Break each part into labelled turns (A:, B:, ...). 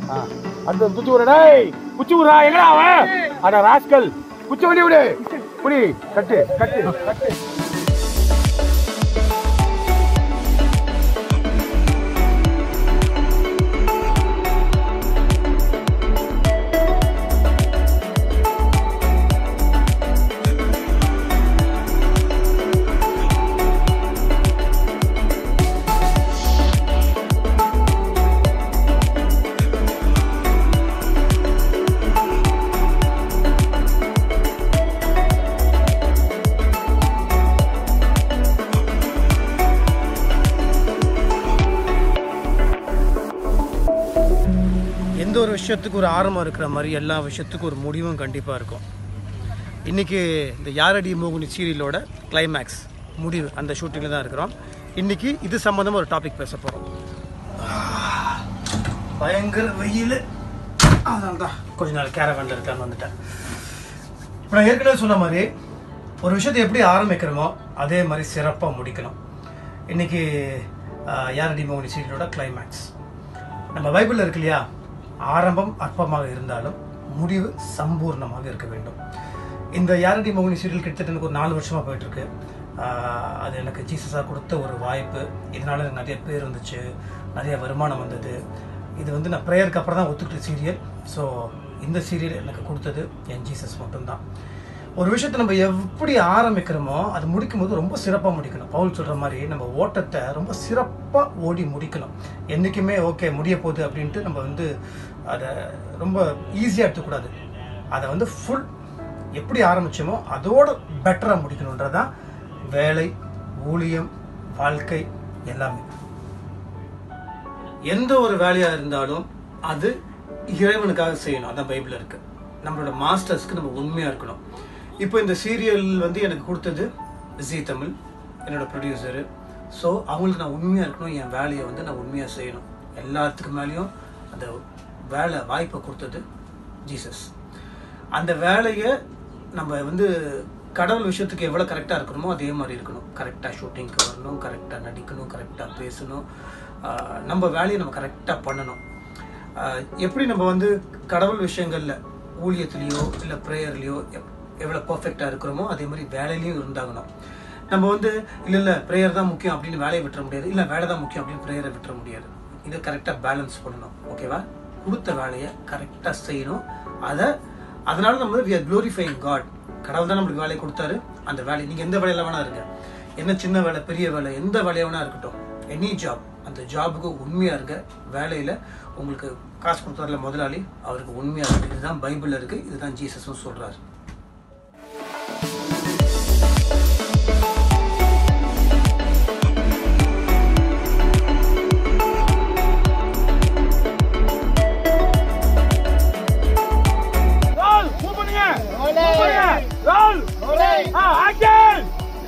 A: ஆ அடுத்து குச்சி விடுற டேய் குச்சி விடுறா எங்கடா அவன் அட ராஸ்கல் குச்சி வண்டி விடு புடி கட்டு கட்டு கட்டு
B: எந்த ஒரு விஷயத்துக்கு ஒரு ஆரம்பம் இருக்கிற மாதிரி எல்லா விஷயத்துக்கும் ஒரு முடிவும் கண்டிப்பாக இருக்கும் இன்றைக்கி இந்த யாரடி மோகினி சீரியலோட கிளைமேக்ஸ் முடிவு அந்த ஷூட்டிங்கில் தான் இருக்கிறோம் இன்றைக்கி இது சம்மந்தமாக ஒரு டாபிக் பேச போகிறோம் பயங்கர வெயில் அதனால தான் கொஞ்ச நாள் கேரவனில் இருக்கான்னு வந்துட்டேன் இப்போ நான் ஏற்கனவே சொன்ன மாதிரி ஒரு விஷயத்தை எப்படி ஆரம்பிக்கிறோமோ அதே மாதிரி சிறப்பாக முடிக்கணும் இன்றைக்கி யாரடி மோகினி சீரியலோட கிளைமேக்ஸ் நம்ம பைபிளில் இருக்கு இல்லையா ஆரம்பம் அற்பமாக இருந்தாலும் முடிவு சம்பூர்ணமாக இருக்க வேண்டும் இந்த யாரடி மோகினி சீரியல் கிட்டத்தட்ட எனக்கு ஒரு நாலு வருஷமாக போயிட்டுருக்கு அது எனக்கு ஜீசஸாக கொடுத்த ஒரு வாய்ப்பு இதனால எனக்கு நிறைய பேர் வந்துச்சு நிறைய வருமானம் வந்தது இது வந்து நான் ப்ரேயருக்கு அப்புறம் தான் ஒத்துக்கிட்ட சீரியல் ஸோ இந்த சீரியல் எனக்கு கொடுத்தது என் ஜீசஸ் மட்டும்தான் ஒரு விஷயத்தை நம்ம எப்படி ஆரம்பிக்கிறோமோ அது முடிக்கும் போது ரொம்ப சிறப்பாக முடிக்கணும் பவுல் சொல்கிற மாதிரி நம்ம ஓட்டத்தை ரொம்ப சிறப்பாக ஓடி முடிக்கணும் என்றைக்குமே ஓகே முடிய போகுது அப்படின்ட்டு நம்ம வந்து அதை ரொம்ப ஈஸியாக எடுத்துக்கூடாது அதை வந்து ஃபுல் எப்படி ஆரம்பிச்சோமோ அதோட பெட்டராக முடிக்கணுன்றதான் வேலை ஊழியம் வாழ்க்கை எல்லாமே எந்த ஒரு வேலையாக இருந்தாலும் அது இறைவனுக்காக செய்யணும் அதான் பைபிள் இருக்கு நம்மளோட மாஸ்டர்ஸ்க்கு நம்ம உண்மையாக இருக்கணும் இப்போ இந்த சீரியல் வந்து எனக்கு கொடுத்தது ஜி தமிழ் என்னோட ப்ரொடியூசரு ஸோ அவங்களுக்கு நான் உண்மையாக இருக்கணும் என் வேலையை வந்து நான் உண்மையாக செய்யணும் எல்லாத்துக்கு மேலேயும் அந்த வேலை வாய்ப்பை கொடுத்தது ஜீசஸ் அந்த வேலையை நம்ம வந்து கடவுள் விஷயத்துக்கு எவ்வளோ கரெக்டாக இருக்கணுமோ அதே மாதிரி இருக்கணும் கரெக்டாக ஷூட்டிங்க்கு வரணும் கரெக்டாக நடிக்கணும் கரெக்டாக பேசணும் ஆஹ் நம்ம வேலையை நம்ம கரெக்டாக பண்ணணும் ஆஹ் எப்படி நம்ம வந்து கடவுள் விஷயங்களில் ஊழியத்துலேயோ இல்லை ப்ரேயர்லேயோ எவ்வளோ பர்ஃபெக்டாக இருக்கிறோமோ அதே மாதிரி வேலையிலையும் இருந்தாகணும் நம்ம வந்து இல்லை இல்லை ப்ரேயர் தான் முக்கியம் அப்படின்னு வேலையை விட்டுற முடியாது இல்லை வேலை தான் முக்கியம் அப்படின்னு ப்ரேயரை விட்டுற முடியாது இதை கரெக்டாக பேலன்ஸ் பண்ணணும் ஓகேவா கொடுத்த வேலையை கரெக்டாக செய்யணும் அதை அதனால நம்ம வி ஆர் க்ளோரிஃபைங் காட் கடவுள் தான் நம்மளுக்கு வேலையை கொடுத்தாரு அந்த வேலை நீங்கள் எந்த வேலையில வேணா இருங்க என்ன சின்ன வேலை பெரிய வேலை எந்த வேலையா வேணா இருக்கட்டும் எனி ஜாப் அந்த ஜாபுக்கு உண்மையா இருங்க வேலையில உங்களுக்கு காசு கொடுத்தாருல முதலாளி அவருக்கு உண்மையா இருக்கு இதுதான் பைபிள்ல இருக்கு இதுதான் ஜீசஸும் சொல்றாரு
A: ரோல் மூவ் பண்ணுங்க மூவ் பண்ணுங்க ரோல் ஆ ஆக்ஷன்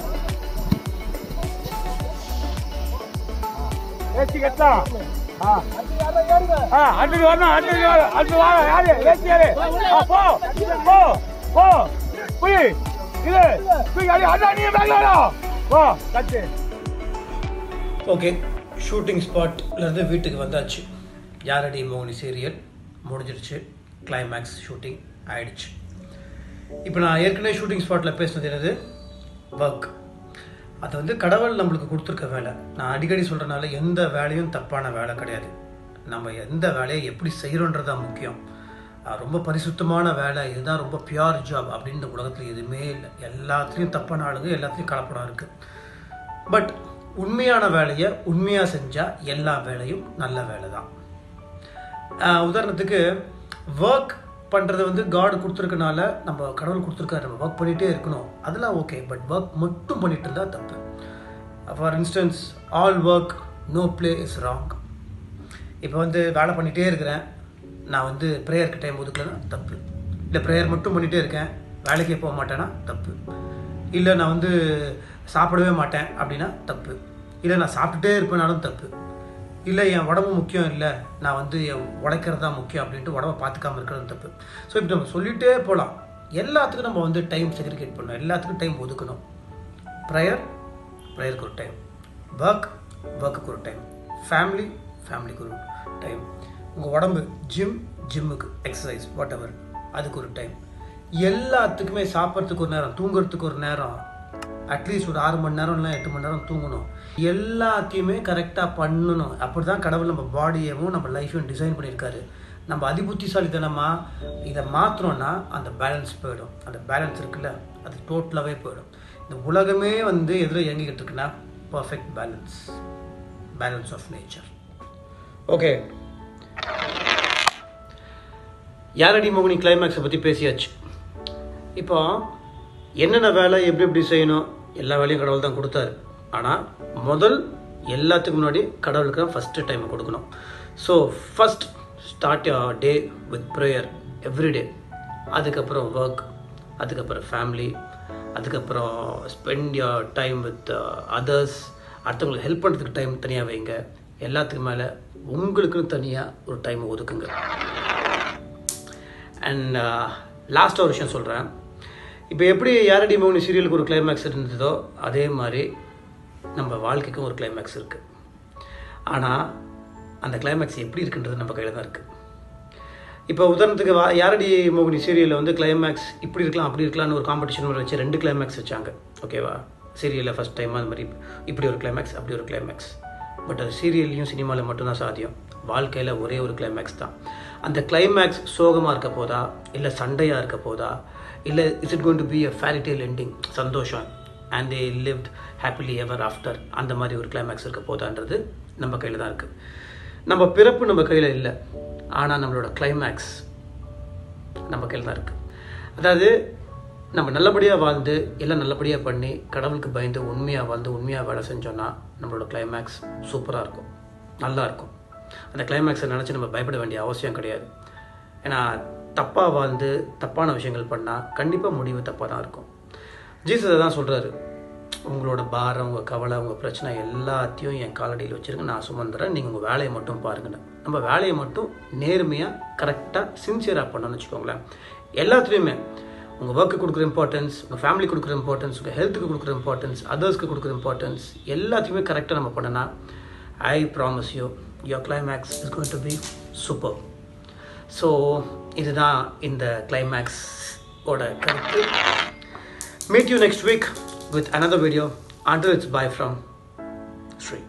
A: ஏசி கட்டா ஆ ஆ அடுத்து வரணும் அடுத்து வரணும் அடுத்து வா யாரு ஏசி யாரு ஆ போ போ போ போய் இது போய் யாரு அண்ணா நீ பேக் வாடா வா கட்டு
B: ஓகே ஷூட்டிங் ஸ்பாட்லேருந்து வீட்டுக்கு வந்தாச்சு யாரடி மோகினி சீரியல் முடிஞ்சிருச்சு கிளைமேக்ஸ் ஷூட்டிங் ஆயிடுச்சு இப்போ நான் ஏற்கனவே ஷூட்டிங் ஸ்பாட்டில் பேசுனது என்னது ஒர்க் அது வந்து கடவுள் நம்மளுக்கு கொடுத்துருக்க வேலை நான் அடிக்கடி சொல்கிறனால எந்த வேலையும் தப்பான வேலை கிடையாது நம்ம எந்த வேலையை எப்படி செய்கிறோன்றது தான் முக்கியம் அஹ் ரொம்ப பரிசுத்தமான வேலை இதுதான் ரொம்ப பியூர் ஜாப் அப்படின்னு இந்த உலகத்தில் எதுவுமே இல்லை எல்லாத்துலேயும் தப்பான ஆளுங்க எல்லாத்துலேயும் கலப்படம் இருக்குது பட் உண்மையான வேலையை உண்மையாக செஞ்சால் எல்லா வேலையும் நல்ல வேலை தான் ஆஹ் உதாரணத்துக்கு ஒர்க் பண்ணுறது வந்து காட் கொடுத்துருக்கனால நம்ம கடவுள் கொடுத்துருக்காரு நம்ம ஒர்க் பண்ணிகிட்டே இருக்கணும் அதெல்லாம் ஓகே பட் ஒர்க் மட்டும் பண்ணிட்டு இருந்தால் தப்பு for instance all work no play is wrong இப்போ வந்து வேலை பண்ணிகிட்டே இருக்கிறேன் நான் வந்து ப்ரேயருக்கு டைம் ஒதுக்கலைன்னா தப்பு இல்லை ப்ரேயர் மட்டும் பண்ணிகிட்டே இருக்கேன் வேலைக்கே போக மாட்டேன்னா தப்பு இல்லை நான் வந்து சாப்பிடவே மாட்டேன் அப்படின்னா தப்பு இல்லை நான் சாப்பிட்டுட்டே இருப்பேனாலும் தப்பு இல்லை என் உடம்பு முக்கியம் இல்லை நான் வந்து என் உழைக்கிறது தான் முக்கியம் அப்படின்ட்டு உடம்ப பார்த்துக்காம இருக்கிறது தப்பு ஸோ இப்படி நம்ம சொல்லிகிட்டே போகலாம் எல்லாத்துக்கும் நம்ம வந்து டைம் செக்ரிகேட் பண்ணணும் எல்லாத்துக்கும் டைம் ஒதுக்கணும் ப்ரேயர் ப்ரேயருக்கு ஒரு டைம் ஒர்க் ஒர்க்குக்கு ஒரு டைம் ஃபேமிலி ஃபேமிலிக்கு ஒரு டைம் உங்கள் உடம்பு ஜிம் ஜிம்முக்கு எக்ஸசைஸ் வாட் எவர் அதுக்கு ஒரு டைம் எல்லாத்துக்குமே சாப்பிட்றதுக்கு ஒரு நேரம் தூங்குறதுக்கு ஒரு நேரம் அட்லீஸ்ட் ஒரு ஆறு மணி நேரம் இல்லை எட்டு மணி நேரம் தூங்கணும் எல்லாத்தையுமே கரெக்டாக பண்ணணும் அப்படி தான் கடவுள் நம்ம பாடியவும் நம்ம லைஃப்பையும் டிசைன் பண்ணியிருக்காரு நம்ம அதிபுத்திசாலித்தனமாக இதை மாற்றணும்னா அந்த பேலன்ஸ் போயிடும் அந்த பேலன்ஸ் இருக்குல்ல அது டோட்டலாகவே போயிடும் இந்த உலகமே வந்து எதில் இயங்கிக்கிட்டு இருக்குன்னா perfect balance balance of nature okay Yaaradi மோகினி கிளைமேக்ஸை பற்றி பேசியாச்சு இப்போ என்னென்ன வேலை எப்படி எப்படி செய்யணும் எல்லா வேலையும் கடவுள் தான் கொடுத்தாரு ஆனால் முதல் எல்லாத்துக்கும் முன்னாடி கடவுளுக்கு தான் ஃபஸ்ட்டு டைம் கொடுக்கணும் so first start your day with prayer every day அதுக்கப்புறம் ஒர்க் அதுக்கப்புறம் ஃபேமிலி அதுக்கப்புறம் spend your time with others அடுத்தவங்களுக்கு ஹெல்ப் பண்ணுறதுக்கு டைம் தனியாக வைங்க எல்லாத்துக்கும் மேலே உங்களுக்குன்னு தனியாக ஒரு டைம் ஒதுக்குங்க அண்ட் லாஸ்ட்டாக ஒரு விஷயம் சொல்கிறேன் இப்போ எப்படி யாரடி மௌனி சீரியலுக்கு ஒரு கிளைமேக்ஸ் இருந்ததோ அதே மாதிரி நம்ம வாழ்க்கைக்கும் ஒரு கிளைமேக்ஸ் இருக்குது ஆனால் அந்த கிளைமேக்ஸ் எப்படி இருக்குன்றது நம்ம கையில் தான் இருக்குது இப்போ உதாரணத்துக்கு வா யாரடி மோகினி சீரியலில் வந்து கிளைமேக்ஸ் இப்படி இருக்கலாம் அப்படி இருக்கலாம்னு ஒரு காம்படிஷன் வச்சு ரெண்டு கிளைமேக்ஸ் வச்சாங்க ஓகேவா சீரியலில் ஃபஸ்ட் டைம் அது மாதிரி இப்படி ஒரு கிளைமேக்ஸ் அப்படி ஒரு கிளைமேக்ஸ் பட் அது சீரியல்லையும் சினிமாவில் மட்டும்தான் சாத்தியம் வாழ்க்கையில் ஒரே ஒரு கிளைமேக்ஸ் தான் அந்த கிளைமேக்ஸ் சோகமாக இருக்க போதா இல்லை சண்டையாக இருக்க போதா இல்லை is it going to be a fairytale ending சந்தோஷம் and they lived happily ever after அந்த மாதிரி ஒரு கிளைமேக்ஸ் இருக்க போதான்றது நம்ம கையில் தான் இருக்குது நம்ம பிறப்பு நம்ம கையில் இல்லை ஆனால் நம்மளோட கிளைமேக்ஸ் நம்ம கையில் தான் இருக்குது அதாவது நம்ம நல்லபடியாக வாழ்ந்து எல்லாம் நல்லபடியாக பண்ணி கடவுளுக்கு பயந்து உண்மையாக வாழ்ந்து உண்மையாக வேலை செஞ்சோன்னா நம்மளோட கிளைமேக்ஸ் சூப்பராக இருக்கும் நல்லா இருக்கும் அந்த கிளைமேக்ஸை நினச்சி நம்ம பயப்பட வேண்டிய அவசியம் கிடையாது ஏன்னா தப்பாக வாழ்ந்து தப்பான விஷயங்கள் பண்ணால் கண்டிப்பாக முடிவு தப்பாக தான் இருக்கும் ஜீசஸ் தான் சொல்கிறாரு உங்களோட பாரம் உங்கள் கவலை உங்கள் பிரச்சனை எல்லாத்தையும் என் காலடியில் வச்சுருங்க நான் சுமந்துறேன் நீங்கள் உங்கள் வேலையை மட்டும் பாருங்கன்னு நம்ம வேலையை மட்டும் நேர்மையாக கரெக்டாக சின்சியராக பண்ணணும்னு வச்சுக்கோங்களேன் எல்லாத்துலேயுமே உங்கள் ஒர்க்கு கொடுக்குற இம்பார்ட்டன்ஸ் உங்கள் ஃபேமிலி கொடுக்குற இம்பார்ட்டன்ஸ் உங்கள் ஹெல்த்துக்கு கொடுக்குற இம்பார்ட்டன்ஸ் அதர்ஸ்க்கு கொடுக்குற இம்பார்ட்டன்ஸ் எல்லாத்தையுமே கரெக்டாக நம்ம பண்ணனா I promise you your climax is going to be super so இதுதான் இந்த கிளைமேக்ஸ் ஓட கருத்து meet you next week with another video until it's bye from Sri.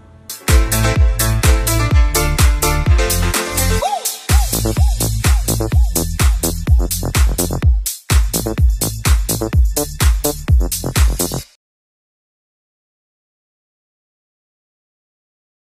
C: Thank you.